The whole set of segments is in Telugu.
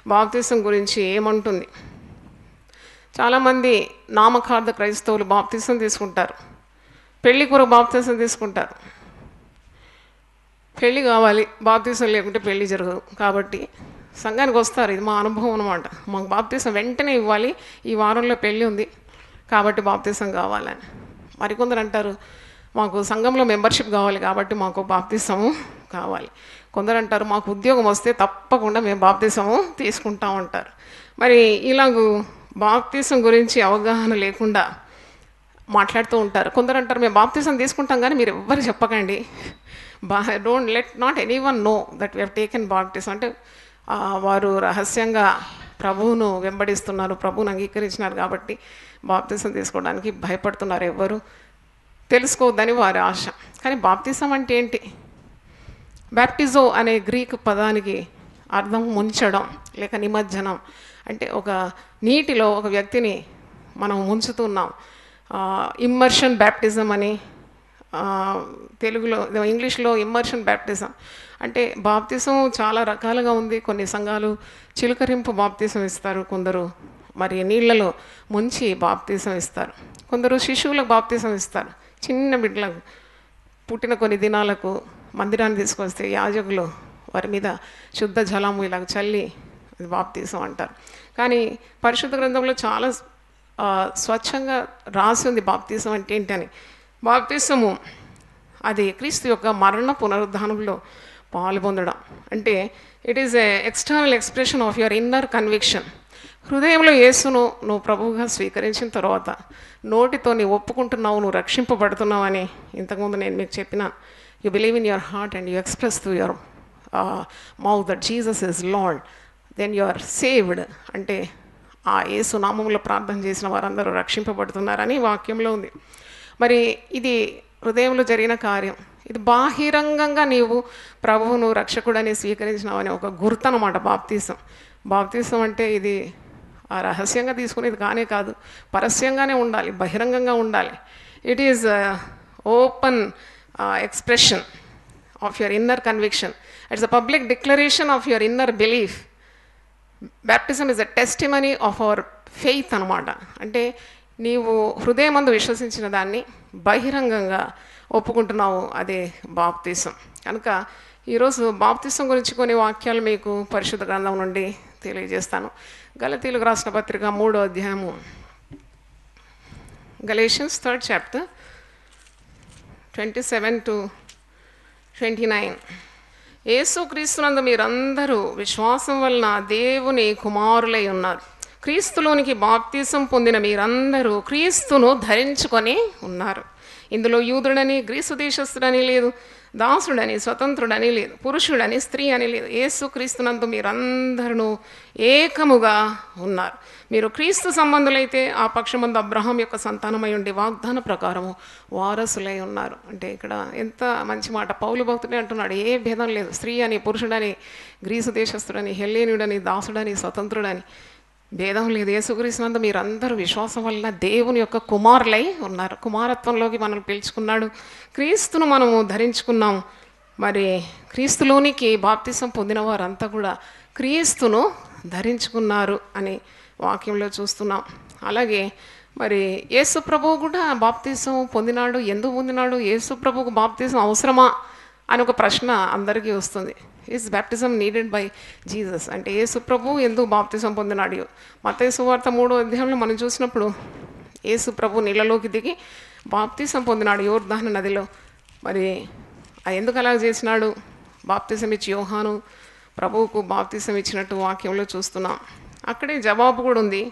బాప్తిసం గురించి ఏమంటుంది చాలామంది నామకార్థ క్రైస్తవులు బాప్తిసం తీసుకుంటారు పెళ్లి కొరకు బాప్తిసం తీసుకుంటారు పెళ్ళి కావాలి బాప్తీసం లేకుంటే పెళ్ళి జరగదు కాబట్టి సంఘానికి వస్తారు ఇది మా అనుభవం అనమాట మాకు బాప్తీసం వెంటనే ఇవ్వాలి ఈ వారంలో పెళ్ళి ఉంది కాబట్టి బాప్తీసం కావాలని మరికొందరు అంటారు మాకు సంఘంలో మెంబర్షిప్ కావాలి కాబట్టి మాకు బాప్తీసము కావాలి కొందరు అంటారు మాకు ఉద్యోగం వస్తే తప్పకుండా మేము బాప్తీసము తీసుకుంటాం అంటారు మరి ఇలాగూ బాప్తీసం గురించి అవగాహన లేకుండా మాట్లాడుతూ ఉంటారు కొందరు అంటారు మేము బాప్తీసం తీసుకుంటాం కానీ మీరు ఎవ్వరు చెప్పకండి బా don't let not any one know that we have taken baptism అంటే ఆ, వారు రహస్యంగా ప్రభువును వెంబడిస్తున్నారు ప్రభువును అంగీకరించినారు కాబట్టి బాప్తిసం తీసుకోవడానికి భయపడుతున్నారు ఎవ్వరు తెలుసుకోవద్దని వారి ఆశ కానీ బాప్తిసం అంటే ఏంటి బ్యాప్టిజో అనే గ్రీక్ పదానికి అర్థం ముంచడం లేక నిమజ్జనం అంటే ఒక నీటిలో ఒక వ్యక్తిని మనం ముంచుతున్నాం ఇమ్మర్షన్ బ్యాప్టిజం అని ఆ, తెలుగులో ఇంగ్లీష్లో ఇమ్మర్షన్ బ్యాప్టిజం అంటే బాప్తిజం చాలా రకాలుగా ఉంది కొన్ని సంఘాలు చిలుకరింపు బాప్తిజం ఇస్తారు కొందరు మరి నీళ్లలో ముంచి బాప్తిజం ఇస్తారు కొందరు శిశువులకు బాప్తిజం ఇస్తారు చిన్న బిడ్డలకు పుట్టిన కొన్ని దినాలకు మందిరాన్ని తీసుకొస్తే యాజకులు వారి మీద శుద్ధ జలము ఇలాగ చల్లి అది బాప్తీసం అంటారు కానీ పరిశుద్ధ గ్రంథంలో చాలా ఆ, స్వచ్ఛంగా రాసి ఉంది బాప్తీసం అంటే ఏంటని బాప్తీసము అది క్రీస్తు యొక్క మరణ పునరుద్ధానంలో పాలు పొందడం అంటే it is a external expression of your inner conviction హృదయంలో యేసును నువ్వు ప్రభువుగా స్వీకరించిన తర్వాత నోటితో నీ ఒప్పుకుంటున్నావు నువ్వు రక్షింపబడుతున్నావు అని ఇంతకుముందు నేను మీకు చెప్పిన you believe in your heart and you express to your mouth that Jesus is Lord then you are saved అంటే ఆ యేసు నామంలో ప్రార్థన చేసిన వారందరూ రక్షింపబడుతున్నారని వాక్యంలో ఉంది మరి ఇది హృదయంలో జరిగిన కార్యం ఇది బాహిరంగంగా నీవు ప్రభువును రక్షకుడని స్వీకరించినావని ఒక గుర్తు అనమాట బాప్తీసం బాప్తీసం అంటే ఇది ఆ రహస్యంగా తీసుకునేది కానే కాదు పరస్యంగానే ఉండాలి బహిరంగంగా ఉండాలి it is open expression of your inner conviction it's a public declaration of your inner belief baptism is a testimony of our faith అనమాట అంటే నీవు హృదయమందు విశ్వసించిన దాన్ని బహిరంగంగా ఒప్పుకుంటున్నావు అదే బాప్తీసం కనుక ఈరోజు బాప్తీసం గురించి కొన్ని వాక్యాలు మీకు పరిశుద్ధ గ్రంథం నుండి తెలియజేస్తాను గలతీలకు రాసిన పత్రిక మూడో అధ్యాయము Galatians third chapter twenty seven to twenty nine యేసుక్రీస్తునందు మీరందరూ విశ్వాసం వలన దేవుని కుమారులై ఉన్నారు క్రీస్తులోనికి బాప్తీసం పొందిన మీరందరూ క్రీస్తును ధరించుకొని ఉన్నారు ఇందులో యూదుడని గ్రీసు దేశస్థుడని లేదు దాసుడని స్వతంత్రుడని లేదు పురుషుడని స్త్రీ అని లేదు యేసు క్రీస్తునందు మీరందరూ ఏకముగా ఉన్నారు మీరు క్రీస్తు సంబంధులైతే ఆ పక్షమందు అబ్రహాం యొక్క సంతానమై ఉండి వాగ్దాన ప్రకారము వారసులై ఉన్నారు అంటే ఇక్కడ ఎంత మంచి మాట పౌలు భక్తుడే అంటున్నాడు ఏ భేదం లేదు స్త్రీ అని పురుషుడని గ్రీసు దేశస్థుడని హెల్లేనుడని దాసుడని స్వతంత్రుడని భేదం లేదు యేసుక్రీస్తునందు మీరందరూ విశ్వాసం వలన దేవుని యొక్క కుమారులై ఉన్నారు కుమారత్వంలోకి మనల్ని పిలుచుకున్నాడు క్రీస్తును మనము ధరించుకున్నాం మరి క్రీస్తులోనికి బాప్తిసం పొందిన వారంతా కూడా క్రీస్తును ధరించుకున్నారు అని వాక్యంలో చూస్తున్నాం అలాగే మరి యేసు ప్రభువు కూడా బాప్తిసం పొందినాడు ఎందుకు పొందినాడు యేసు ప్రభువుకు బాప్తిసం అవసరమా అని ఒక ప్రశ్న అందరికీ వస్తుంది is baptism needed by Jesus అంటే యేసు ప్రభు ఎందుకు బాప్తిజం పొందినాడు మతేసు వార్త మూడో అధ్యాయంలో మనం చూసినప్పుడు యేసు ప్రభు నీళ్ళలోకి దిగి బాప్తిజం పొందినాడు యోర్ధాన నదిలో మరి ఆ ఎందుకు అలా చేసినాడు బాప్తిజం ఇచ్చి యోహాను ప్రభువుకు బాప్తిజం ఇచ్చినట్టు వాక్యంలో చూస్తున్నాం అక్కడే జవాబు కూడా ఉంది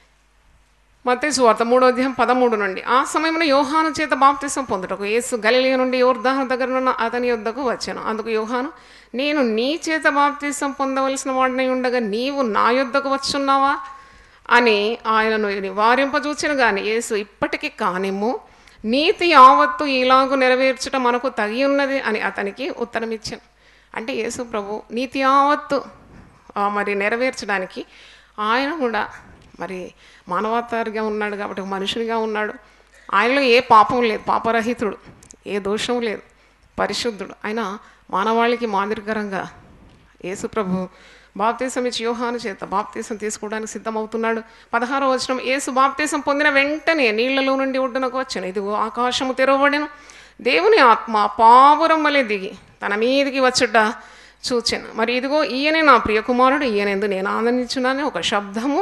మత్తయి వార్త మూడో అధ్యాయం పదమూడు నుండి ఆ సమయంలో యోహాను చేత బాప్తిసం పొందుటకు యేసు గలిలియ నుండి యోర్ధాన దగ్గరనున్న అతని యొద్దకు వచ్చాను అందుకు యోహాను నేను నీ చేత బాప్తిసం పొందవలసిన వాడినై ఉండగా నీవు నా యొద్దకు వచ్చున్నావా అని ఆయనను నివారింపజూచిన గాని యేసు ఇప్పటికీ కానిమ్ము నీతి యావత్తు ఇలాగు నెరవేర్చుట మనకు తగి ఉన్నది అని అతనికి ఉత్తరం ఇచ్చాను అంటే యేసు ప్రభు నీతి యావత్తు ఆ, మరి నెరవేర్చడానికి ఆయన కూడా మరి మానవతారిగా ఉన్నాడు కాబట్టి ఒక మనుషునిగా ఉన్నాడు ఆయనలో ఏ పాపం లేదు పాపరహితుడు ఏ దోషం లేదు పరిశుద్ధుడు ఆయన మానవాళికి మాదిరికరంగా యేసుప్రభు బాప్తీసం ఇచ్చి యోహాను చేత బాప్తీసం తీసుకోవడానికి సిద్ధమవుతున్నాడు పదహారో వచనం యేసు బాప్తీసం పొందిన వెంటనే నీళ్లలో నుండి ఒడ్డునకు వచ్చాను ఇదిగో ఆకాశము తెరవబడెను దేవుని ఆత్మ పావురం వలె దిగి తన మీదికి వచ్చుట చూచాను మరి ఇదిగో ఈయనే నా ప్రియకుమారుడు ఈయనందు నేను ఆనందించున్నాను ఒక శబ్దము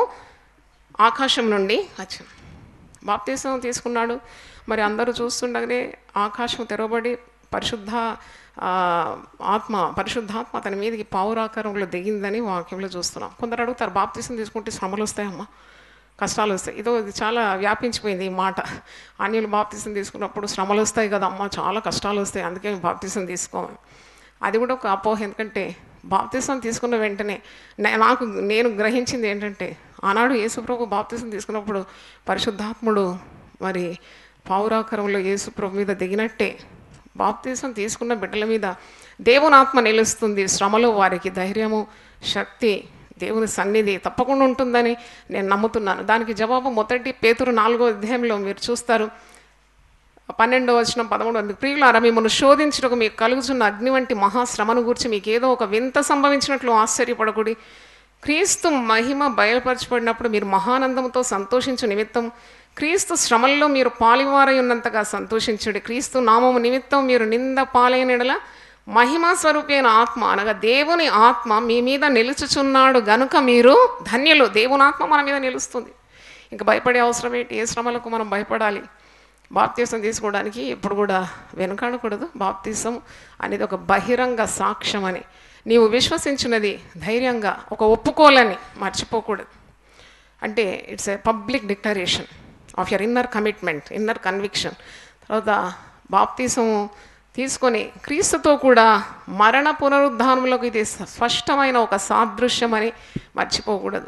ఆకాశం నుండి వచ్చింది బాప్తీసం తీసుకున్నాడు మరి అందరూ చూస్తుండగానే ఆకాశం తెరవబడి పరిశుద్ధ ఆ, ఆత్మ పరిశుద్ధాత్మ అతని మీదకి పావురాకారంలో దిగిందని వాక్యంలో చూస్తున్నాం కొందరు అడుగుతారు బాప్తీసం తీసుకుంటే శ్రమలు వస్తాయమ్మా కష్టాలు వస్తాయి ఇదో ఇది చాలా వ్యాపించిపోయింది ఈ మాట అన్యులు బాప్తీసం తీసుకున్నప్పుడు శ్రమలు వస్తాయి కదా అమ్మ చాలా కష్టాలు వస్తాయి అందుకే బాప్తీసం తీసుకోమని అది కూడా ఒక అపోహ ఎందుకంటే బాప్తీసం తీసుకున్న వెంటనే నే- నాకు నేను గ్రహించింది ఏంటంటే ఆనాడు యేసుప్రభు బాప్తీసం తీసుకున్నప్పుడు పరిశుద్ధాత్ముడు మరి పావురాకరంలో యేసుప్రభు మీద దిగినట్టే బాప్తీసం తీసుకున్న బిడ్డల మీద దేవుని ఆత్మ నిలుస్తుంది శ్రమలో వారికి ధైర్యము శక్తి దేవుని సన్నిధి తప్పకుండా ఉంటుందని నేను నమ్ముతున్నాను దానికి జవాబు మొదటి పేతురు నాలుగో అధ్యాయంలో మీరు చూస్తారు పన్నెండో వచ్చిన పదమూడు వందల ప్రియులారా మిమ్మల్ని శోధించుటకు మీకు కలుగుతున్న అగ్ని వంటి మహాశ్రమను గురించి మీకు ఏదో ఒక వింత సంభవించినట్లు ఆశ్చర్యపడకుడి క్రీస్తు మహిమ బయలుపరచబడినప్పుడు మీరు మహానందంతో సంతోషించు నిమిత్తం క్రీస్తు శ్రమల్లో మీరు పాలివారై ఉన్నంతగా సంతోషించుడి క్రీస్తు నామము నిమిత్తం మీరు నింద పాలైన ఎడల మహిమా స్వరూపైన ఆత్మ అనగా దేవుని ఆత్మ మీ మీద నిలుచుచున్నాడు గనుక మీరు ధన్యులు దేవుని ఆత్మ మన మీద నిలుస్తుంది ఇంకా భయపడే అవసరం ఏంటి ఏ శ్రమలకు మనం భయపడాలి బాప్తీసం తీసుకోవడానికి ఎప్పుడు కూడా వెనుకాడకూడదు బాప్తీసం అనేది ఒక బహిరంగ సాక్ష్యం అని నీవు విశ్వసించినది ధైర్యంగా ఒక ఒప్పుకోలని మర్చిపోకూడదు అంటే it's a public declaration of your inner commitment inner conviction తర్వాత బాప్తీసం తీసుకొని క్రీస్తుతో కూడా మరణ పునరుద్ధానంలోకి ఇది స్పష్టమైన ఒక సాదృశ్యం అని మర్చిపోకూడదు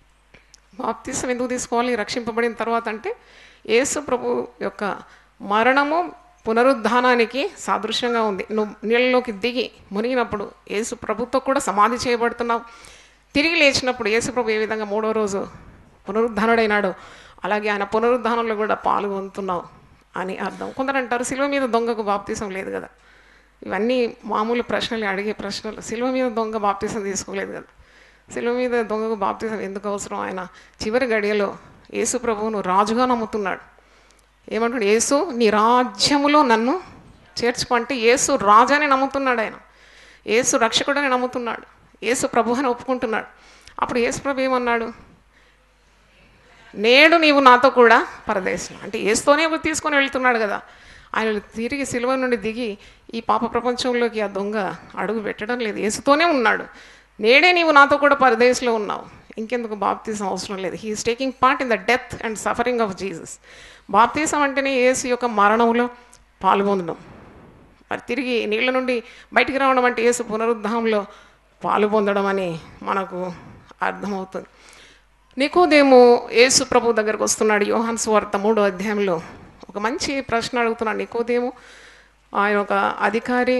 బాప్తీసం ఎందుకు తీసుకోవాలి రక్షింపబడిన తర్వాత అంటే యేసు ప్రభు యొక్క మరణము పునరుద్ధానానికి సాదృశ్యంగా ఉంది నువ్వు నీళ్ళలోకి దిగి మునిగినప్పుడు యేసు ప్రభుతో కూడా సమాధి చేయబడుతున్నావు తిరిగి లేచినప్పుడు యేసు ప్రభు ఏ విధంగా మూడో రోజు పునరుద్ధానుడైనాడో అలాగే ఆయన పునరుద్ధానంలో కూడా పాల్గొంటున్నావు అని అర్థం కొందరు అంటారు శిలువ మీద దొంగకు బాప్తీసం లేదు కదా ఇవన్నీ మామూలు ప్రశ్నలు అడిగే ప్రశ్నలు శిలువ మీద దొంగ బాప్తీసం తీసుకోలేదు కదా శిలువ మీద దొంగకు బాప్తీసం ఎందుకు అవసరం ఆయన చివరి గడియలో యేసు ప్రభువును రాజుగా నమ్ముతున్నాడు ఏమంటాడు యేసు నీ రాజ్యములో నన్ను చేర్చుకో అంటే యేసు రాజాని నమ్ముతున్నాడు ఆయన యేసు రక్షకుడని నమ్ముతున్నాడు యేసు ప్రభు అని ఒప్పుకుంటున్నాడు అప్పుడు యేసు ప్రభు ఏమన్నాడు నేడు నీవు నాతో కూడా పరదేశం అంటే ఏస్తోనే తీసుకొని వెళ్తున్నాడు కదా ఆయన తిరిగి సిలువ నుండి దిగి ఈ పాప ప్రపంచంలోకి ఆ దొంగ అడుగు పెట్టడం లేదు ఏసుతోనే ఉన్నాడు నేడే నీవు నాతో కూడా పరదేశంలో ఉన్నావు ఇంకెందుకు బాప్తీసం అవసరం లేదు he is taking part in the death and suffering of Jesus బాప్తీసం అంటేనే యేసు యొక్క మరణంలో పాల్గొనడం మరి తిరిగి నీళ్ళ నుండి బయటికి రావడం అంటే యేసు పునరుద్ధానంలో పాలు పొందడం అని మనకు అర్థమవుతుంది నికోదేమో యేసు ప్రభు దగ్గరకు వస్తున్నాడు యోహాన్ సువార్త మూడో అధ్యాయంలో ఒక మంచి ప్రశ్న అడుగుతున్నాడు నికోదేమో ఆయన ఒక అధికారి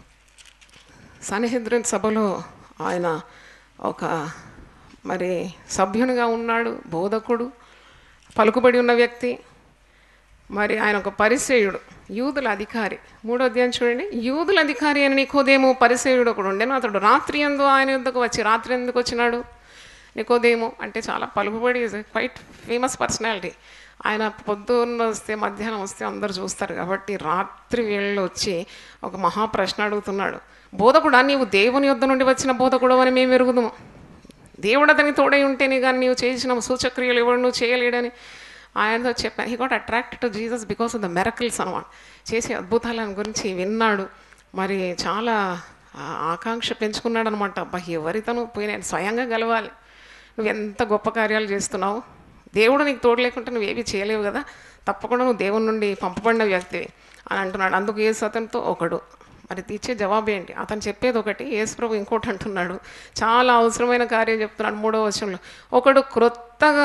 సన్హెద్రిన్ సభలో ఆయన ఒక మరి సభ్యునిగా ఉన్నాడు బోధకుడు పలుకుబడి ఉన్న వ్యక్తి మరి ఆయన ఒక పరిసేయుడు యూదుల అధికారి మూడో అధ్యాయం చూడండి యూదుల అధికారి అని నికోదేమో పరిసేయుడు ఒకడు ఉండేను అతడు రాత్రి ఎందు ఆయన యుద్ధకు వచ్చి రాత్రి ఎందుకు వచ్చినాడు నికోదేమో అంటే చాలా పలుకుబడి క్వైట్ ఫేమస్ పర్సనాలిటీ ఆయన పొద్దున్న వస్తే మధ్యాహ్నం వస్తే అందరు చూస్తారు కాబట్టి రాత్రి వేళలో వచ్చి ఒక మహా ప్రశ్న అడుగుతున్నాడు బోధకుడా నీవు దేవుని యొద్ద నుండి వచ్చిన బోధకుడు అని మేము ఎరుగుదాము దేవుడు అతనికి తోడై ఉంటేనే కానీ నీవు చేసిన సూచక్రియలు ఎవడు నువ్వు చేయలేడని ఆయనతో చెప్పాను he got attract to Jesus because of the miracles అనమాట చేసే అద్భుతాలను గురించి విన్నాడు మరి చాలా ఆ, ఆకాంక్ష పెంచుకున్నాడు అనమాట అబ్బా ఎవరితను పోయి నేను స్వయంగా గెలవాలి నువ్వు ఎంత గొప్ప కార్యాలు చేస్తున్నావు దేవుడు నీకు తోడు లేకుంటే నువ్వేవి చేయలేవు కదా తప్పకుండా నువ్వు దేవుని నుండి పంపబడిన వ్యక్తివి అని అంటున్నాడు అందుకు ఏసు అతనితో ఒకడు మరి తీర్చే జవాబు ఏంటి అతను చెప్పేది ఒకటి యేసు ప్రభు ఇంకోటి అంటున్నాడు చాలా అవసరమైన కార్యం చెప్తున్నాడు మూడో వచనంలో ఒకడు క్రొత్తగా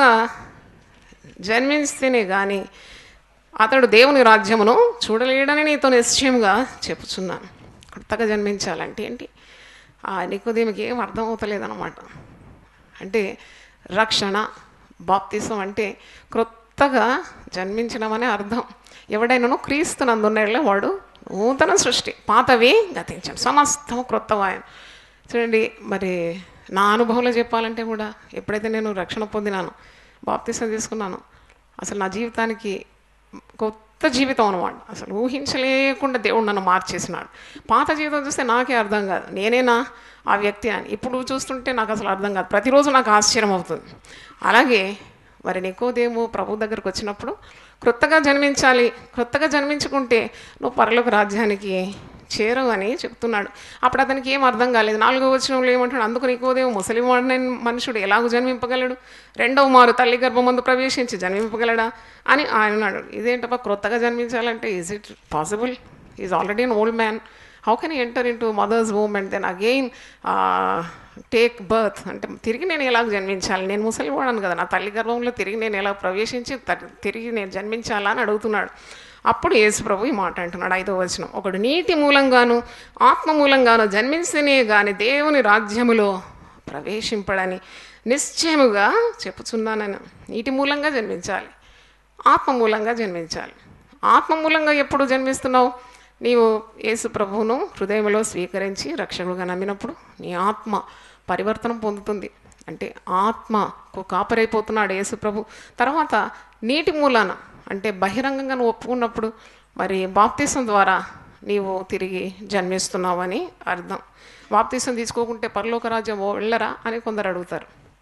జన్మిస్తేనే కానీ అతడు దేవుని రాజ్యమును చూడలేడని నీతో నిశ్చయంగా చెప్పుచున్నాను కొత్తగా జన్మించాలంటే ఏంటి ఆ నికోదేమికి ఏం అర్థం అవుతలేదన్నమాట అంటే రక్షణ బాప్తిసం అంటే క్రొత్తగా జన్మించడమనే అర్థం ఎవడైనాను క్రీస్తు నందున్నేళ్ళ వాడు నూతన సృష్టి పాతవి గతించాను సమస్తం క్రొత్తవాయను చూడండి మరి నా అనుభవంలో చెప్పాలంటే కూడా ఎప్పుడైతే నేను రక్షణ పొందినాను బాప్తీసం తీసుకున్నాను అసలు నా జీవితానికి కొత్త జీవితం అనమాట అసలు ఊహించలేకుండా దేవుడు నన్ను మార్చేసినాడు పాత జీవితం చూస్తే నాకే అర్థం కాదు నేనేనా ఆ వ్యక్తి అని ఇప్పుడు చూస్తుంటే నాకు అసలు అర్థం కాదు ప్రతిరోజు నాకు ఆశ్చర్యం అవుతుంది అలాగే మరి నికోదేము ప్రభు దగ్గరకు వచ్చినప్పుడు క్రొత్తగా జన్మించాలి క్రొత్తగా జన్మించుకుంటే నువ్వు పరలోక రాజ్యానికి చేరవు అని చెప్తున్నాడు అప్పుడు అతనికి ఏం అర్థం కాలేదు నాలుగో వచనంలో ఏమంటాడు అందుకు నీకోదేమో ముసలివాడిన మనుషుడు ఎలాగో జన్మింపగలడు రెండవ మారు తల్లి గర్భమందు ప్రవేశించి జన్మింపగలడా అని ఆయన అన్నాడు ఇదేంటప్ప క్రొత్తగా జన్మించాలంటే is it possible is already an old man how can enter into mother's home and then again take birth అంటే తిరిగి నేను ఎలా జన్మించాలి నేను ముసలివాడను కదా నా తల్లి గర్భంలో తిరిగి నేను ఎలా ప్రవేశించి త- తిరిగి నేను జన్మించాలా అని అడుగుతున్నాడు అప్పుడు యేసు ప్రభు ఈ మాట అంటున్నాడు ఐదో వచనం ఒకడు నీటి మూలంగాను ఆత్మ మూలంగాను జన్మించనే గాని దేవుని రాజ్యములో ప్రవేశింపడని నిశ్చయముగా చెప్పుచున్నానని నీటి మూలంగా జన్మించాలి ఆత్మ మూలంగా జన్మించాలి ఆత్మ మూలంగా ఎప్పుడు జన్మిస్తున్నావు నీవు యేసు ప్రభువును హృదయంలో స్వీకరించి రక్షకుడుగా నమ్మినప్పుడు నీ ఆత్మ పరివర్తనం పొందుతుంది అంటే ఆత్మకు కాపరైపోతున్నాడు యేసు ప్రభు తర్వాత నీటి మూలాన అంటే బహిరంగంగా నువ్వు ఒప్పుకున్నప్పుడు మరి బాప్తీసం ద్వారా నీవు తిరిగి జన్మిస్తున్నావని అర్థం బాప్తీసం తీసుకోకుంటే పరలోక రాజ్యం ఓ వెళ్ళరా అని కొందరు అడుగుతారు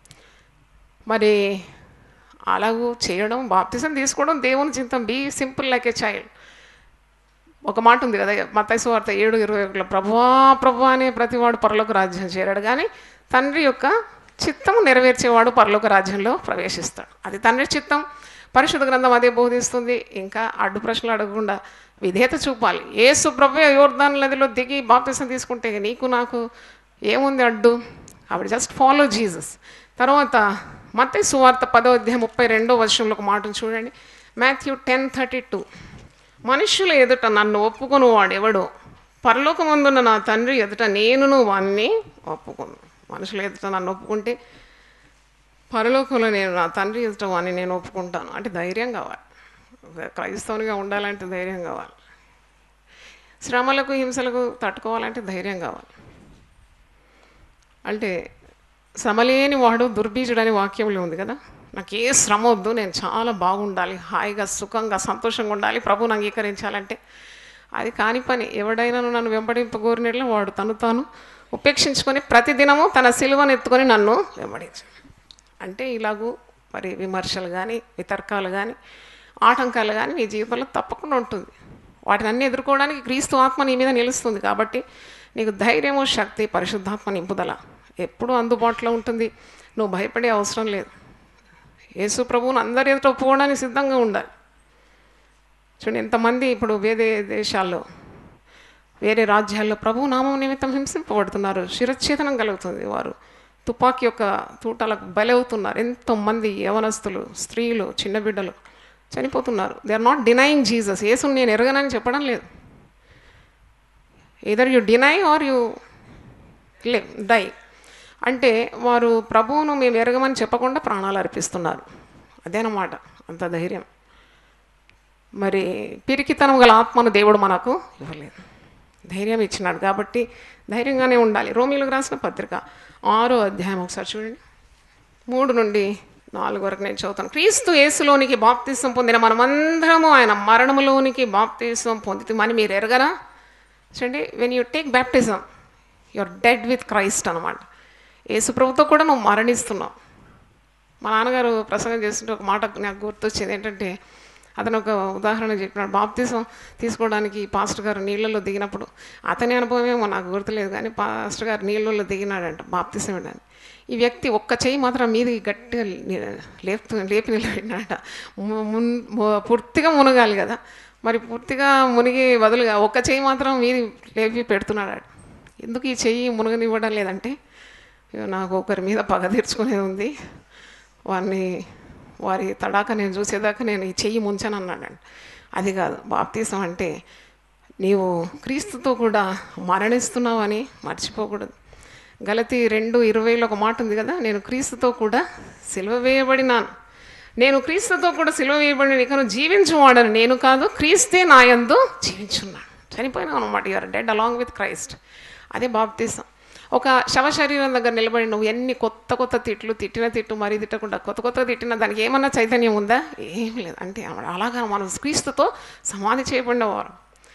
మరి అలాగూ చేయడం బాప్తిజం తీసుకోవడం దేవుని చింతం be simple like a child ఒక మాట ఉంది కదా మత్తైసు వార్త ఏడు ఇరవై ఒకటిలో ప్రభువా ప్రభువా అనే ప్రతివాడు పరలోక రాజ్యం చేరాడు కానీ తండ్రి యొక్క చిత్తము నెరవేర్చేవాడు పరలోక రాజ్యంలో ప్రవేశిస్తాడు అది తండ్రి చిత్తం పరిశుద్ధ గ్రంథం అదే బోధిస్తుంది ఇంకా అడ్డు ప్రశ్నలు అడగకుండా విధేయత చూపాలి ఏసు ప్రభు యోర్దాన్ నదిలో దిగి బాప్తిసం తీసుకుంటే నీకు నాకు ఏముంది అడ్డు ఆవిడ జస్ట్ ఫాలో జీసస్ తర్వాత మత్తయి సువార్త పదో అధ్యాయం ముప్పై రెండో వర్షంలో ఒక మాటను చూడండి మాథ్యూ టెన్ థర్టీ టూ మనుషుల ఎదుట నన్ను ఒప్పుకొని వాడెవడో పరలోకమందున్న నా తండ్రి ఎదుట నేనును వాణ్ణి ఒప్పుకోను మనుషుల ఎదుట నన్ను ఒప్పుకుంటే పరలోకంలో నేను నా తండ్రి ఎదుట వాణ్ణి నేను ఒప్పుకుంటాను అంటే ధైర్యం కావాలి క్రైస్తవునిగా ఉండాలంటే ధైర్యం కావాలి శ్రమలకు హింసలకు తట్టుకోవాలంటే ధైర్యం కావాలి అంటే శ్రమలేని వాడు దుర్బీజుడని వాక్యంలో ఉంది కదా నాకు ఏ శ్రమ వద్దు నేను చాలా బాగుండాలి హాయిగా సుఖంగా సంతోషంగా ఉండాలి ప్రభుని అంగీకరించాలంటే అది కాని పని ఎవడైనా నన్ను వెంబడింపగోరినట్లు వాడు తను తాను ఉపేక్షించుకొని ప్రతిదినము తన సిలువను ఎత్తుకొని నన్ను వెంబడించాడు అంటే ఇలాగూ మరి విమర్శలు కానీ వితర్కాలు కానీ ఆటంకాలు కానీ నీ జీవితంలో తప్పకుండా ఉంటుంది వాటిని అన్ని ఎదుర్కోవడానికి క్రీస్తు ఆత్మ నీ మీద నిలుస్తుంది కాబట్టి నీకు ధైర్యము శక్తి పరిశుద్ధాత్మ నింపుదల ఎప్పుడూ అందుబాటులో ఉంటుంది నువ్వు భయపడే అవసరం లేదు యేసు ప్రభువును అందరి ఎదుట ఒప్పుకోవడానికి సిద్ధంగా ఉండాలి చూడండి ఎంతమంది ఇప్పుడు వేరే దేశాల్లో వేరే రాజ్యాల్లో ప్రభు నామం నిమిత్తం హింసింపబడుతున్నారు శిరచ్ఛేదనం కలుగుతుంది వారు తుపాకీ యొక్క తూటాలకు బలవుతున్నారు ఎంతోమంది యవనస్తులు స్త్రీలు చిన్న బిడ్డలు చనిపోతున్నారు they are not denying Jesus యేసుని నేను ఎరగనని చెప్పడం లేదు either you deny or you lay die అంటే వారు ప్రభువును మేము ఎరగమని చెప్పకుండా ప్రాణాలు అర్పిస్తున్నారు అదేనమాట అంత ధైర్యం మరి పిరికితనం గల ఆత్మను దేవుడు మనకు ఇవ్వలేదు ధైర్యం ఇచ్చినాడు కాబట్టి ధైర్యంగానే ఉండాలి రోమిలకు రాసిన పత్రిక ఆరో అధ్యాయం ఒకసారి చూడండి మూడు నుండి నాలుగు వరకు నేను చదువుతాను క్రీస్తు యేసులోనికి బాప్తిసం పొందిన మనమందరము ఆయన మరణములోనికి బాప్తిసం పొందుతామని మీరు ఎరగరా చూడండి when you take baptism you're dead with Christ అనమాట యేసు ప్రభుతో కూడా నువ్వు మరణిస్తున్నావు మా నాన్నగారు ప్రసంగం చేస్తుంటే ఒక మాట నాకు గుర్తొచ్చింది ఏంటంటే అతను ఒక ఉదాహరణ చెప్పినాడు బాప్తిజం తీసుకోవడానికి పాస్టర్ గారు నీళ్ళల్లో దిగినప్పుడు అతని అనుభవమేమో నాకు గుర్తులేదు కానీ పాస్టర్ గారు నీళ్ళల్లో దిగినాడంట బాప్తిజం ఇవ్వడానికి ఈ వ్యక్తి ఒక్క చెయ్యి మాత్రం మీది గట్టిగా ని- లేపుతూ లేపి నిలబడినాడట ము- మున్ ము- పూర్తిగా మునగాలి కదా మరి పూర్తిగా మునిగి బదులుగా ఒక్క చెయ్యి మాత్రం మీది లేపి పెడుతున్నాడు ఎందుకు ఈ చెయ్యి మునగనివ్వడం లేదంటే ఇగో నాకు ఒకరి మీద పగ తీర్చుకునేది ఉంది వారిని వారి తడాక నేను చూసేదాకా నేను ఈ చెయ్యి ముంచను అన్నాడండి అది కాదు బాప్తీసం అంటే నీవు క్రీస్తుతో కూడా మరణిస్తున్నావని మర్చిపోకూడదు గలతి రెండు ఇరవైలో ఒక మాట ఉంది కదా నేను క్రీస్తుతో కూడా సిలువ వేయబడినాను నేను క్రీస్తుతో కూడా సిలువ వేయబడిన ఇకను జీవించువాడని నేను కాదు క్రీస్తే నాయందు జీవించున్నాను చనిపోయినావు అనమాట you're dead along with Christ అదే బాప్తీసం ఒక శవ శరీరం దగ్గర నిలబడి నువ్వు ఎన్ని కొత్త కొత్త తిట్లు తిట్టిన తిట్టు మరీ తిట్టకుండా కొత్త కొత్త తిట్టిన దానికి ఏమన్నా చైతన్యం ఉందా ఏం లేదు అంటే అలాగా మనం క్రీస్తుతో సమాధి చేయబడినవారు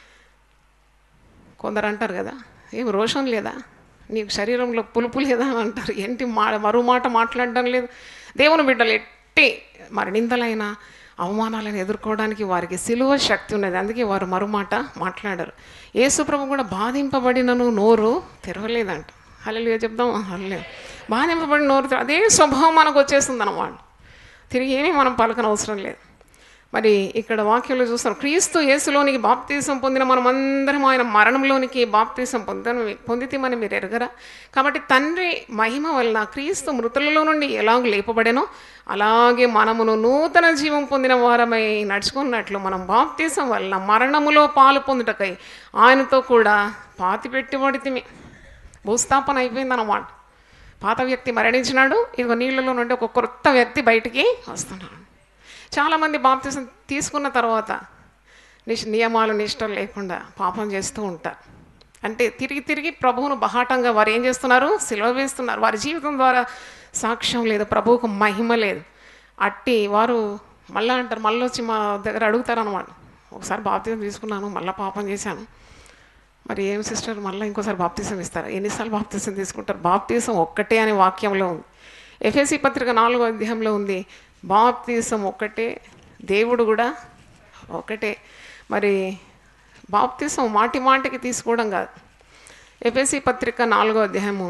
కొందరు అంటారు కదా ఏం రోషం లేదా నీకు శరీరంలో పులుపు లేదా అని అంటారు ఏంటి మా మరో మాట మాట్లాడడం లేదు దేవుని బిడ్డలు ఎట్టి మరి నిందలైనా అవమానాలను ఎదుర్కోవడానికి వారికి సిలువ శక్తి ఉన్నది అందుకే వారు మరుమాట మాట్లాడరు యేసుప్రభు కూడా బాధింపబడినను నోరు తెరవలేదంట హల్లెలూయా చెప్దాం హల్లెలూయా బాధింపబడిన నోరు తెర- అదే స్వభావం మనకు వచ్చేస్తుంది అన్నమాట తిరిగి ఏమీ మనం పలకనవసరం లేదు మరి ఇక్కడ వాక్యంలో చూస్తాం క్రీస్తు యేసులోనికి బాప్తీసం పొందిన మనమందరం ఆయన మరణంలోనికి బాప్తీసం పొందను పొందితే మనం మీరు ఎరగరా కాబట్టి తండ్రి మహిమ వలన క్రీస్తు మృతులలో నుండి ఎలాగ లేపబడెనో అలాగే మనమును నూతన జీవం పొందిన వారమై నడుచుకున్నట్లు మనం బాప్తీసం వలన మరణములో పాలు పొందుటకై ఆయనతో కూడా పాతి పెట్టబడితిమి భూస్థాపన అయిపోయిందన్నమాట పాత వ్యక్తి మరణించినాడు ఇదిగో నీళ్ళలో నుండి ఒక కొత్త వ్యక్తి బయటికి వస్తున్నాడు చాలామంది బాప్తిసం తీసుకున్న తర్వాత నిష్ నియమాలు నిష్టలు లేకుండా పాపం చేస్తూ ఉంటారు అంటే తిరిగి తిరిగి ప్రభువును బహాటంగా వారు ఏం చేస్తున్నారు సిలువ వేస్తున్నారు వారి జీవితం ద్వారా సాక్ష్యం లేదు ప్రభువుకు మహిమ లేదు అట్టి వారు మళ్ళా అంటారు మళ్ళీ వచ్చి మా దగ్గర అడుగుతారు అనమాట ఒకసారి బాప్తిజం తీసుకున్నాను మళ్ళీ పాపం చేశాను మరి ఏం సిస్టర్ మళ్ళీ ఇంకోసారి బాప్తీసం ఇస్తారు ఎన్నిసార్లు బాప్తీసం తీసుకుంటారు బాప్తీసం ఒక్కటే అనే వాక్యంలో ఉంది ఎఫ్ఎసి పత్రిక నాలుగో అధ్యాయంలో ఉంది బాప్తీసం ఒక్కటే దేవుడు కూడా ఒకటే మరి బాప్తీసం మాటి మాటికి తీసుకోవడం కాదు ఎఫ్ఎసి పత్రిక నాలుగో అధ్యాయము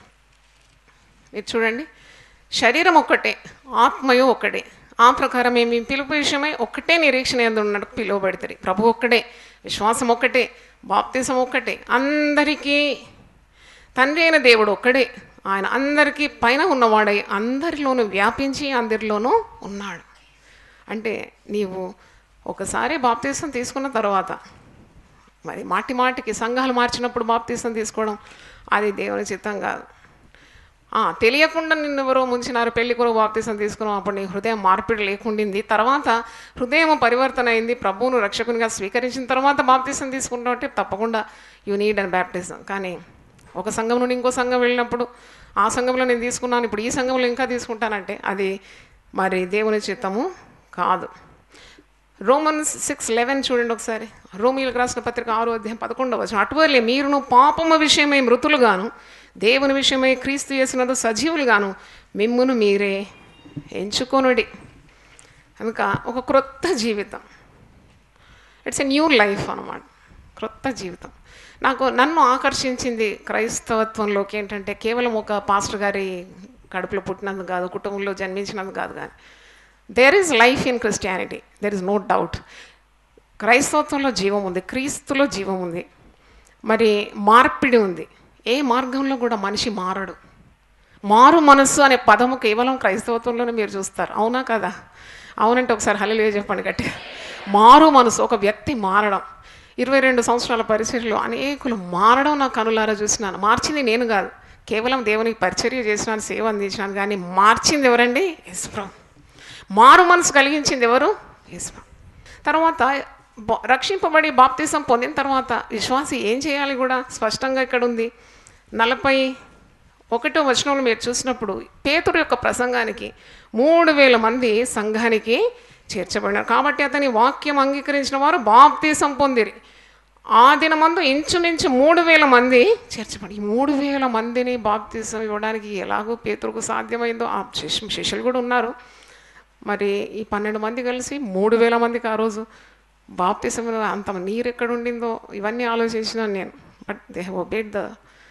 మీరు చూడండి శరీరం ఒక్కటే ఆత్మయు ఒక్కటే ఆ ప్రకారం ఏమి పిలుపు విషయమై ఒక్కటే నిరీక్షణ ఎందు ఉన్నట్టు పిలువబడతారు ప్రభు ఒక్కటే విశ్వాసం ఒక్కటే బాప్తిసం ఒక్కటే అందరికీ తండ్రి అయిన దేవుడు ఒక్కడే ఆయన అందరికీ పైన ఉన్నవాడై అందరిలోనూ వ్యాపించి అందరిలోనూ ఉన్నాడు అంటే నీవు ఒకసారి బాప్తీసం తీసుకున్న తర్వాత మరి మాటి మాటికి సంఘాలు మార్చినప్పుడు బాప్తీసం తీసుకోవడం అది దేవుని చిత్తం కాదు ఆ, తెలియకుండా నిన్ను ఎవరో ముంచినారు పెళ్లి కొరకు బాప్తీసం తీసుకున్నావు అప్పుడు నీ హృదయం మార్పిడి లేకుండింది తర్వాత హృదయం పరివర్తన అయింది ప్రభువును రక్షకునిగా స్వీకరించిన తర్వాత బాప్తీసం తీసుకుంటావు అంటే తప్పకుండా యూ నీడ్ అండ్ బ్యాప్టిజం కానీ ఒక సంఘం నుండి ఇంకో సంఘం వెళ్ళినప్పుడు ఆ సంఘంలో నేను తీసుకున్నాను ఇప్పుడు ఈ సంఘంలో ఇంకా తీసుకుంటానంటే అది మరి దేవుని చిత్తము కాదు రోమన్స్ సిక్స్ లెవెన్ చూడండి ఒకసారి రోమిలకు రాసిన పత్రిక ఆరో అధ్యాయం పదకొండవ వచనం అటువలే మీరును పాపము విషయమై మృతులుగాను దేవుని విషయమై క్రీస్తు చేసినందు సజీవులుగాను మిమ్మును మీరే ఎంచుకొనుడి కనుక ఒక క్రొత్త జీవితం ఇట్స్ ఎ న్యూ లైఫ్ అనమాట క్రొత్త జీవితం నాకు నన్ను ఆకర్షించింది క్రైస్తవత్వంలోకి ఏంటంటే కేవలం ఒక పాస్టర్ గారి కడుపులో పుట్టినందుకు కాదు కుటుంబంలో జన్మించినందుకు కాదు కానీ there is life in Christianity there is no doubt క్రైస్తవత్వంలో జీవం ఉంది క్రీస్తులో జీవం ఉంది మరి మార్పిడి ఉంది ఏ మార్గంలో కూడా మనిషి మారడు మారు మనస్సు అనే పదము కేవలం క్రైస్తవత్వంలోనే మీరు చూస్తారు అవునా కదా అవునంటే ఒకసారి హల్లెలూయా చెప్పండి గట్టి మారు మనసు ఒక వ్యక్తి మారడం ఇరవై రెండు సంవత్సరాల పరిచర్యలో అనేకులు మారడం నా కనులారా చూసినాను మార్చింది నేను కాదు కేవలం దేవునికి పరిచర్య చేసినాను సేవ అందించినాను కానీ మార్చింది ఎవరండి యేసుప్రభు మారు మనసు కలిగించింది ఎవరు యేసుప్రభు తర్వాత బ- రక్షింపబడి బాప్తిసం పొందిన తర్వాత విశ్వాసి ఏం చేయాలి కూడా స్పష్టంగా ఇక్కడ ఉంది నలభై ఒకటో వచనంలో మీరు చూసినప్పుడు పేతురు యొక్క ప్రసంగానికి మూడు వేల మంది సంఘానికి చేర్చబడినారు కాబట్టి అతని వాక్యం అంగీకరించిన వారు బాప్తీసం పొందిరి ఆ దినమందు ఇంచుమించు మూడు వేల మంది చేర్చబడి ఈ మూడు వేల మందిని బాప్తీసం ఇవ్వడానికి ఎలాగో పేతురుకు సాధ్యమైందో ఆ శిష్యు శిష్యులు కూడా ఉన్నారు మరి ఈ పన్నెండు మంది కలిసి మూడు వేల మందికి ఆ రోజు బాప్తిసం అంత నీరు ఎక్కడ ఉండిందో ఇవన్నీ ఆలోచించినాను నేను but they have obeyed the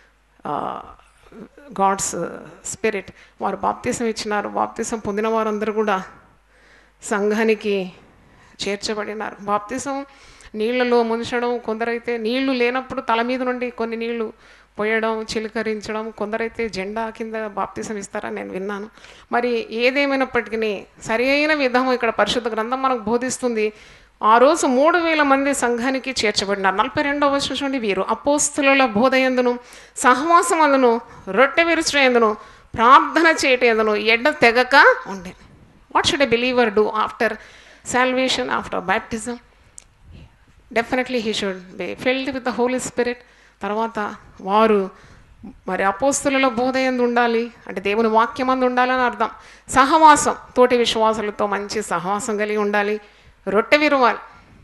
God's spirit వారు బాప్తిసం ఇచ్చినారు బాప్తిసం పొందిన వారందరూ కూడా సంఘానికి చేర్చబడినారు బాప్తిసం నీళ్లలో ముంచడం కొందరైతే నీళ్లు లేనప్పుడు తల మీద నుండి కొన్ని నీళ్లు పోయడం చిలకరించడం కొందరైతే జెండా కింద బాప్తిసం ఇస్తారని నేను విన్నాను మరి ఏదేమైనప్పటికీ సరి అయిన విధం ఇక్కడ పరిశుద్ధ గ్రంథం మనకు బోధిస్తుంది ఆ రోజు మూడు వేల మంది సంఘానికి చేర్చబడినారు నలభై రెండవ వచ్చిన చూడండి వీరు అపోస్తుల బోధయందును సహవాసమందును రొట్టె విరుచుయందును ప్రార్థన చేయటందును ఎడ్డ తెగక ఉండే what should a believer do after salvation after baptism definitely he should be filled with the Holy Spirit తర్వాత వారు మరి అపోస్తులలో బోధ ఎందు ఉండాలి అంటే దేవుని వాక్యం అందు ఉండాలని అర్థం సహవాసం తోటి విశ్వాసులతో మంచి సహవాసం కలిగి ఉండాలి రొట్టె విరవాలి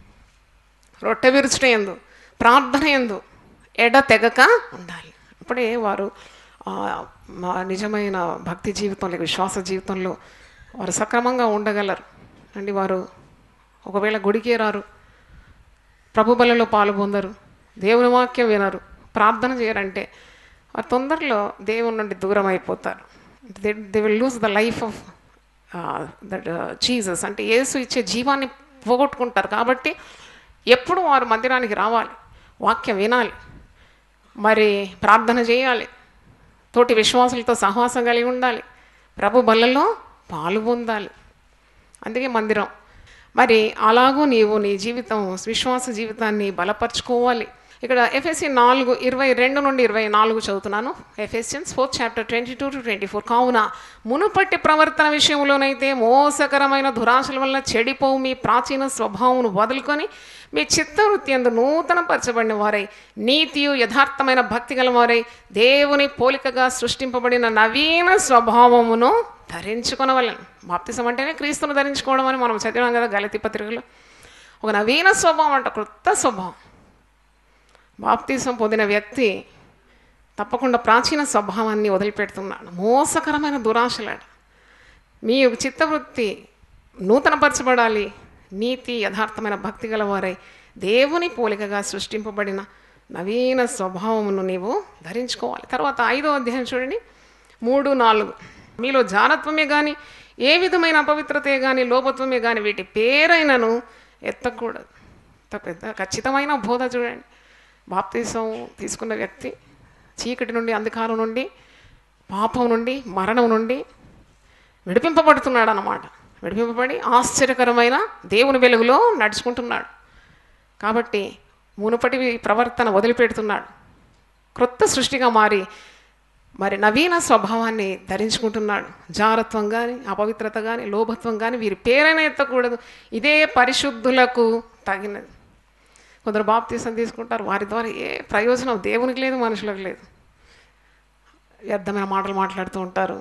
రొట్టె విరుచుట ఎందు ప్రార్థన ఎందు ఎడ తెగక ఉండాలి అప్పుడే వారు ఆ, మా నిజమైన భక్తి జీవితంలో విశ్వాస జీవితంలో వారు సక్రమంగా ఉండగలరు అండి వారు ఒకవేళ గుడికే రారు ప్రభు బలలో పాలు పొందరు దేవుని వాక్యం వినరు ప్రార్థన చేయరంటే వారు తొందరలో దేవుని నుండి దూరం అయిపోతారు they they will lose the life of that Jesus అంటే యేసు ఇచ్చే జీవాన్ని పోగొట్టుకుంటారు కాబట్టి ఎప్పుడు వారు మందిరానికి రావాలి వాక్యం వినాలి మరి ప్రార్థన చేయాలి తోటి విశ్వాసులతో సహవాసం కలిగి ఉండాలి ప్రభు బలలో పాలు పొందాలి అందుకే మందిరం మరి అలాగూ నీవు నీ జీవితం విశ్వాస జీవితాన్ని బలపరుచుకోవాలి ఇక్కడ ఎఫ్ఎస్సి నాలుగు ఇరవై రెండు నుండి ఇరవై నాలుగు చదువుతున్నాను Ephesians fourth chapter twenty two to twenty four కావున మునుపట్టి ప్రవర్తన విషయంలోనైతే మోసకరమైన దురాశల వల్ల చెడిపోవు మీ ప్రాచీన స్వభావం వదులుకొని మీ చిత్తవృత్తి అందు నూతన పరచబడిన వారై నీతియు యథార్థమైన భక్తి గల వారై దేవుని పోలికగా సృష్టింపబడిన నవీన స్వభావమును ధరించుకొనవలను బాప్తిసం అంటేనే క్రీస్తును ధరించుకోవడం అని మనం చదివాం కదా గలతి పత్రికలో ఒక నవీన స్వభావం అంట కొత్త స్వభావం బాప్తిసం పొందిన వ్యక్తి తప్పకుండా ప్రాచీన స్వభావాన్ని వదిలిపెడుతున్నాడు మోసకరమైన దురాశలాడు మీ చిత్తవృత్తి నూతనపరచబడాలి నీతి యథార్థమైన భక్తి గలవారై దేవుని పోలికగా సృష్టింపబడిన నవీన స్వభావమును నీవు ధరించుకోవాలి తర్వాత ఐదో అధ్యాయం చూడండి మూడు నాలుగు మీలో జానత్వమే కానీ ఏ విధమైన అపవిత్రతే కానీ లోపత్వమే కానీ వీటి పేరైనను ఎత్తకూడదు ఇంత పెద్ద ఖచ్చితమైన బోధ చూడండి బాప్తీసం తీసుకున్న వ్యక్తి చీకటి నుండి అంధకారం నుండి పాపం నుండి మరణం నుండి విడిపింపబడుతున్నాడు అన్నమాట విడిపింపబడి ఆశ్చర్యకరమైన దేవుని వెలుగులో నడుచుకుంటున్నాడు కాబట్టి మునుపటి ప్రవర్తన వదిలిపెడుతున్నాడు క్రొత్త సృష్టిగా మారి మరి నవీన స్వభావాన్ని ధరించుకుంటున్నాడు జారత్వం కానీ అపవిత్రత కానీ లోభత్వం కానీ వీరి పేరైనా ఎత్తకూడదు ఇదే పరిశుద్ధులకు తగినది కొందరు బాప్తీసం తీసుకుంటారు వారి ద్వారా ఏ ప్రయోజనం దేవునికి లేదు మనుషులకు లేదు వ్యర్థమైన మాటలు మాట్లాడుతూ ఉంటారు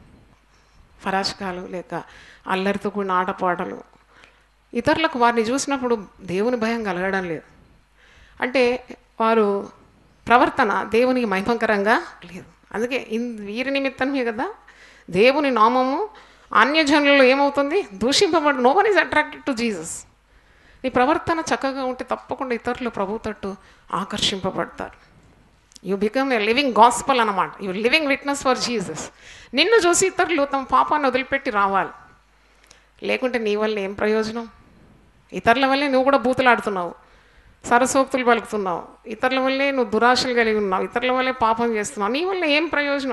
ఫరాష్కాలు లేక అల్లరితో కూడిన ఆటపాటలు ఇతరులకు వారిని చూసినప్పుడు దేవుని భయం కలగడం లేదు అంటే వారు ప్రవర్తన దేవునికి మహిమకరంగా లేదు అందుకే ఇన్ వీరి నిమిత్తమే కదా దేవుని నామము అన్యజనులలో ఏమవుతుంది దూషింపబడి no one is attracted to Jesus నీ ప్రవర్తన చక్కగా ఉంటే తప్పకుండా ఇతరులు ప్రభు తట్టు ఆకర్షింపబడతారు you become a living gospel అన్నమాట you living witness for Jesus నిన్ను చూసి ఇతరులు తమ పాపాన్ని వదిలిపెట్టి రావాలి లేకుంటే నీ వల్ల ఏం ప్రయోజనం ఇతరుల వల్లే నువ్వు కూడా బూతులాడుతున్నావు సరసోక్తులు పలుకుతున్నావు ఇతరుల వల్లే నువ్వు దురాశలు కలిగి ఉన్నావు ఇతరుల వల్లే పాపం చేస్తున్నావు నీ వల్ల ఏం ప్రయోజనం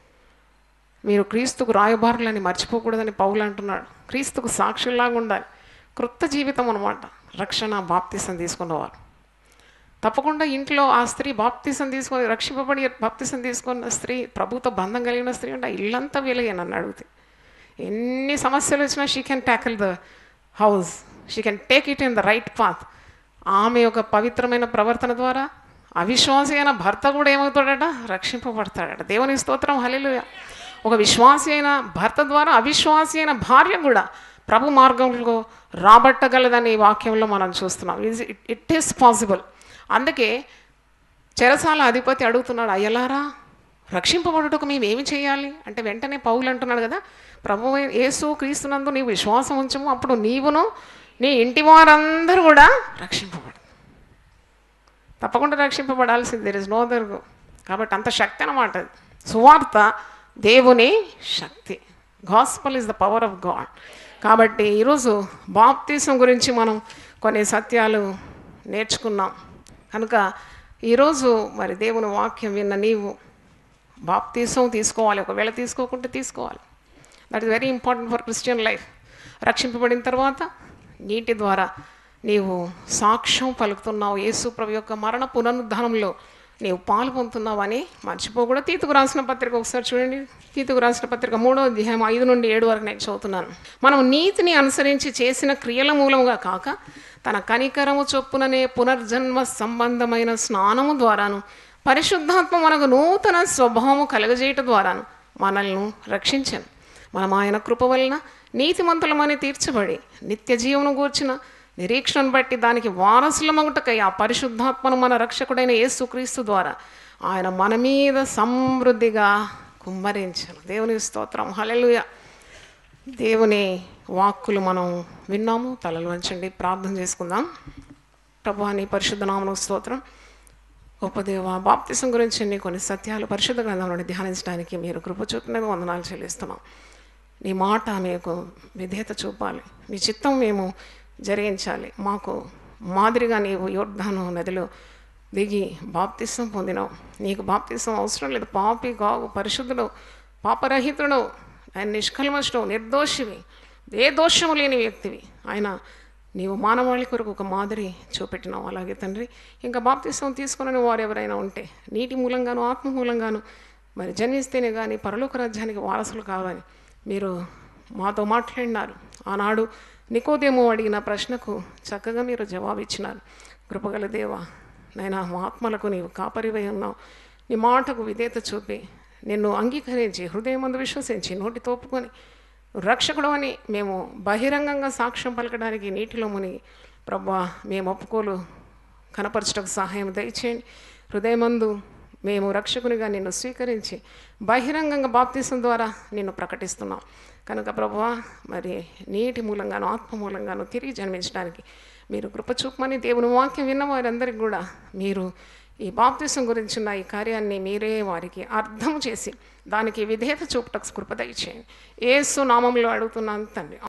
మీరు క్రీస్తుకు రాయబారులని మర్చిపోకూడదని పౌలు అంటున్నాడు క్రీస్తుకు సాక్షుల్లాగా ఉండాలి క్రొత్త జీవితం అనమాట రక్షణ బాప్తిసం తీసుకున్నవారు తప్పకుండా ఇంట్లో ఆ స్త్రీ బాప్తిసం తీసుకొని రక్షింపబడి బాప్తిసం తీసుకున్న స్త్రీ ప్రభుతో బంధం కలిగిన స్త్రీ ఉంటే ఆ ఇల్లంతా వెలిగే నన్ను అడిగితే ఎన్ని సమస్యలు వచ్చినా she can tackle the house she can take it in the right path ఆమె యొక్క పవిత్రమైన ప్రవర్తన ద్వారా అవిశ్వాసి అయిన భర్త కూడా ఏమవుతాడట రక్షింపబడతాడట దేవుని స్తోత్రం హల్లెలూయా ఒక విశ్వాసి అయిన భర్త ద్వారా అవిశ్వాసి అయిన భార్య కూడా ప్రభు మార్గంలో రాబట్టగలదని ఈ వాక్యంలో మనం చూస్తున్నాం ఇట్ ఈస్ పాసిబుల్ అందుకే చెరసాల అధిపతి అడుగుతున్నాడు అయ్యలారా రక్షింపబడుటకు మేము ఏమి చేయాలి అంటే వెంటనే పౌలు అంటున్నాడు కదా ప్రభు యేసు క్రీస్తునందు నీవు విశ్వాసం ఉంచము అప్పుడు నీవును నీ ఇంటి వారందరూ కూడా రక్షింపబడు తప్పకుండా రక్షింపబడాల్సింది దెర్ ఇస్ నో దర్గు కాబట్టి అంత శక్తి అన్నమాట అది. సువార్త దేవుని శక్తి gospel is the power of God కాబట్టి ఈరోజు బాప్తీసం గురించి మనం కొన్ని సత్యాలు నేర్చుకున్నాం కనుక ఈరోజు మరి దేవుని వాక్యం విన్న నీవు బాప్తీసం తీసుకోవాలి ఒకవేళ తీసుకోకుంటే తీసుకోవాలి that is very important for Christian life రక్షింపబడిన తర్వాత నీటి ద్వారా నీవు సాక్ష్యం పలుకుతున్నావు యేసు ప్రభు యొక్క మరణ పునరుద్ధానంలో నీవు పాలు పొందుతున్నావని మర్చిపోకూడదు తీతుకు రాసిన పత్రిక ఒకసారి చూడండి తీతుకు రాసిన పత్రిక మూడో అధ్యాయం ఐదు నుండి ఏడు వరకు నేను చదువుతున్నాను మనం నీతిని అనుసరించి చేసిన క్రియల మూలముగా కాక తన కనికరము చొప్పుననే పునర్జన్మ సంబంధమైన స్నానము ద్వారాను పరిశుద్ధాత్మ మనకు నూతన స్వభావము కలుగజేయటం ద్వారాను మనల్ని రక్షించను మనం ఆయన కృప వలన నీతిమంతులమని తీర్చబడి నిత్య జీవనం గూర్చిన నిరీక్షణను బట్టి దానికి వారసులమగుటకై ఆ పరిశుద్ధాత్మను మన రక్షకుడైన యేసుక్రీస్తు ద్వారా ఆయన మన మీద సమృద్ధిగా కుమ్మరించను దేవుని స్తోత్రం హల్లెలూయా దేవుని వాక్కులు మనం విన్నాము తలలు వంచండి ప్రార్థన చేసుకుందాం ప్రభు నీ పరిశుద్ధ నామను స్తోత్రం గొప్ప దేవ బాప్తిసం గురించి నీ కొన్ని సత్యాలు పరిశుద్ధ గ్రంథంలోని ధ్యానించడానికి మీరు కృప చూపినది వందనాలు చెల్లిస్తున్నాం నీ మాట మీకు విధేయత చూపాలి నీ చిత్తం మేము జరిగించాలి మాకు మాదిరిగా నీవు యోర్ధాను నదిలో దిగి బాప్తిసం పొందినావు నీకు బాప్తిసం అవసరం లేదు పాపి కావు పరిశుద్ధుడు పాపరహితుడు ఆయన నిష్కల్మషుడు నిర్దోషివి ఏ దోషము లేని వ్యక్తివి ఆయన నీవు మానవాళి కొరకు ఒక మాదిరి చూపెట్టినావు అలాగే తండ్రి ఇంకా బాప్తిసం తీసుకుని వారు ఎవరైనా ఉంటే నీటి మూలంగాను ఆత్మ మూలంగాను మరి జన్మిస్తేనే కానీ పరలోక రాజ్యానికి వారసులు కావాలి మీరు మాతో మాట్లాడినారు ఆనాడు నికోదేమో అడిగిన ప్రశ్నకు చక్కగా మీరు జవాబు ఇచ్చినారు కృపగల దేవా నైనా మా ఆత్మలకు నీవు కాపరివై ఉన్నావు నీ మాటకు విధేయత చూపి నిన్ను అంగీకరించి హృదయమందు విశ్వసించి నోటితో ఒప్పుకొని రక్షకుడు అని మేము బహిరంగంగా సాక్ష్యం పలకడానికి నీటిలో మునిగి ప్రభా మేము ఒప్పుకోలు కనపరచటకు సహాయం దయచేయండి హృదయమందు మేము రక్షకునిగా నిన్ను స్వీకరించి బహిరంగంగా బాప్తీసం ద్వారా నిన్ను ప్రకటిస్తున్నాం కనుక ప్రభువా మరి నీటి మూలంగాను ఆత్మ మూలంగాను తిరిగి జన్మించడానికి మీరు కృప చూపమని దేవుని వాక్యం విన్న వారందరికీ కూడా మీరు ఈ బాప్తీసం గురించిన ఈ కార్యాన్ని మీరే వారికి అర్థం చేసి దానికి విధేయత చూపుటకు కృప దయచేయండి ఏసు నామంలో అడుగుతున్నాను తండ్రి